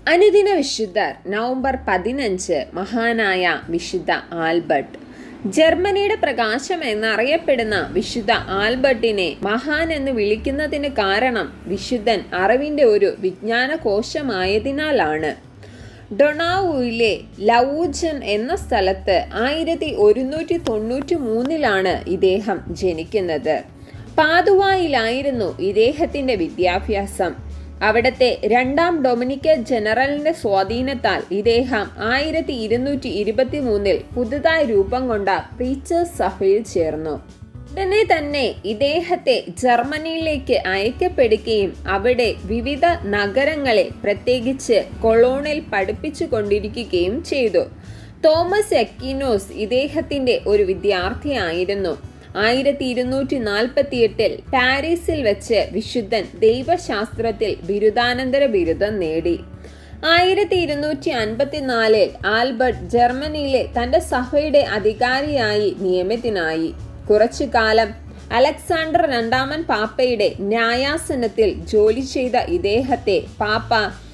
അനുദിന വിശുദ്ധർ നവംബർ പതിനഞ്ച് മഹാനായ വിശുദ്ധ ആൽബർട്ട് ജർമ്മനിയുടെ പ്രകാശം എന്നറിയപ്പെടുന്ന വിശുദ്ധ ആൽബർട്ടിനെ മഹാൻ എന്ന് വിളിക്കുന്നതിന് കാരണം വിശുദ്ധൻ അറിവിന്റെ ഒരു വിജ്ഞാന കോശമായതിനാലാണ് ഡൊണാവുയിലെ ലവൂജൻ എന്ന സ്ഥലത്ത് ആയിരത്തി ഒരുന്നൂറ്റി തൊണ്ണൂറ്റി മൂന്നിലാണ് ഇദ്ദേഹം ജനിക്കുന്നത് പാതുവായിലായിരുന്നു ഇദ്ദേഹത്തിന്റെ വിദ്യാഭ്യാസം അവിടത്തെ രണ്ടാം ഡൊമിനിക്ക ജനറലിന്റെ സ്വാധീനത്താൽ ഇദ്ദേഹം ആയിരത്തി ഇരുന്നൂറ്റി ഇരുപത്തി മൂന്നിൽ പുതുതായി രൂപം കൊണ്ട പ്രീച്ചേഴ്സ് സഭയിൽ ചേർന്നു ഉടനെ തന്നെ ഇദ്ദേഹത്തെ ജർമ്മനിയിലേക്ക് അയക്കപ്പെടുകയും അവിടെ വിവിധ നഗരങ്ങളിൽ പ്രത്യേകിച്ച് കൊളോണിൽ പഠിപ്പിച്ചു കൊണ്ടിരിക്കുകയും ചെയ്തു തോമസ് എക്കിനോസ് ഇദ്ദേഹത്തിന്റെ ഒരു വിദ്യാർത്ഥിയായിരുന്നു ആയിരത്തി ഇരുന്നൂറ്റി നാൽപ്പത്തി എട്ടിൽ പാരീസിൽ വെച്ച് വിശുദ്ധൻ ദൈവശാസ്ത്രത്തിൽ ബിരുദാനന്തര ബിരുദം നേടി ആയിരത്തി ഇരുന്നൂറ്റി അൻപത്തിനാലിൽ ആൽബർട്ട് ജർമ്മനിയിലെ തന്റെ സഭയുടെ അധികാരിയായി നിയമിതനായി കുറച്ചു കാലം അലക്സാണ്ടർ രണ്ടാമൻ പാപ്പയുടെ ന്യായാസനത്തിൽ ജോലി ചെയ്ത ഇദ്ദേഹത്തെ പാപ്പ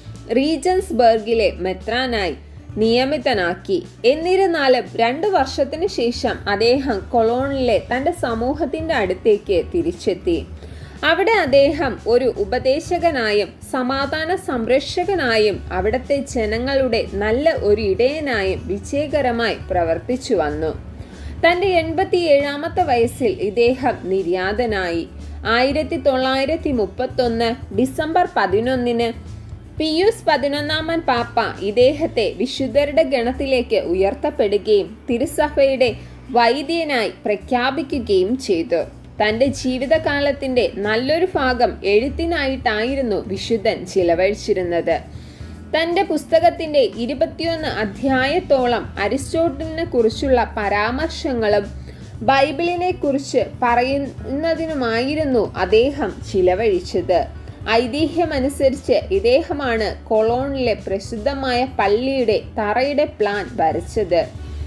റീജൻസ്ബർഗിലെ മെത്രാനായി നിയമിതനാക്കി എന്നിരുന്നാലും രണ്ടു വർഷത്തിനു ശേഷം അദ്ദേഹം കൊളോണിലെ തന്റെ സമൂഹത്തിന്റെ അടുത്തേക്ക് തിരിച്ചെത്തി അവിടെ അദ്ദേഹം ഒരു ഉപദേശകനായും സമാധാന സംരക്ഷകനായും അവിടുത്തെ ജനങ്ങളുടെ നല്ല ഒരു ഇടയനായും വിജയകരമായി പ്രവർത്തിച്ചു വന്നു തന്റെ എൺപത്തിയേഴാമത്തെ വയസ്സിൽ ഇദ്ദേഹം നിര്യാതനായി ആയിരത്തി തൊള്ളായിരത്തി മുപ്പത്തൊന്ന് ഡിസംബർ പതിനൊന്നിന് പിയൂസ് പതിനൊന്നാമൻ പാപ്പ ഇദ്ദേഹത്തെ വിശുദ്ധരുടെ ഗണത്തിലേക്ക് ഉയർത്തപ്പെടുകയും തിരുസഭയുടെ വൈദ്യനായി പ്രഖ്യാപിക്കുകയും ചെയ്തു തന്റെ ജീവിതകാലത്തിന്റെ നല്ലൊരു ഭാഗം എഴുത്തിനായിട്ടായിരുന്നു വിശുദ്ധൻ ചിലവഴിച്ചിരുന്നത് തന്റെ പുസ്തകത്തിന്റെ ഇരുപത്തിയൊന്ന് അധ്യായത്തോളം അരിസ്റ്റോട്ടലിനെ കുറിച്ചുള്ള പരാമർശങ്ങളും ബൈബിളിനെ കുറിച്ച് പറയുന്നതിനുമായിരുന്നു അദ്ദേഹം ചിലവഴിച്ചത് ഐതിഹ്യമനുസരിച്ച് ഇദ്ദേഹമാണ് കൊളോണിലെ പ്രസിദ്ധമായ പള്ളിയുടെ തറയുടെ പ്ലാൻ വരച്ചത്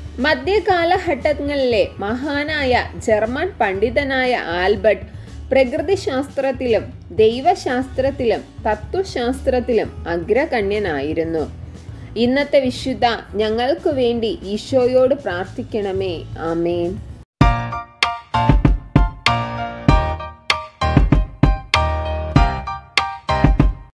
മധ്യകാലഘട്ടങ്ങളിലെ മഹാനായ ജർമ്മൻ പണ്ഡിതനായ ആൽബർട്ട് പ്രകൃതിശാസ്ത്രത്തിലും ദൈവശാസ്ത്രത്തിലും തത്വശാസ്ത്രത്തിലും അഗ്രഗണ്യനായിരുന്നു ഇന്നത്തെ വിശുദ്ധ ഞങ്ങൾക്ക് വേണ്ടി ഈശോയോട് പ്രാർത്ഥിക്കണമേ ആമേൻ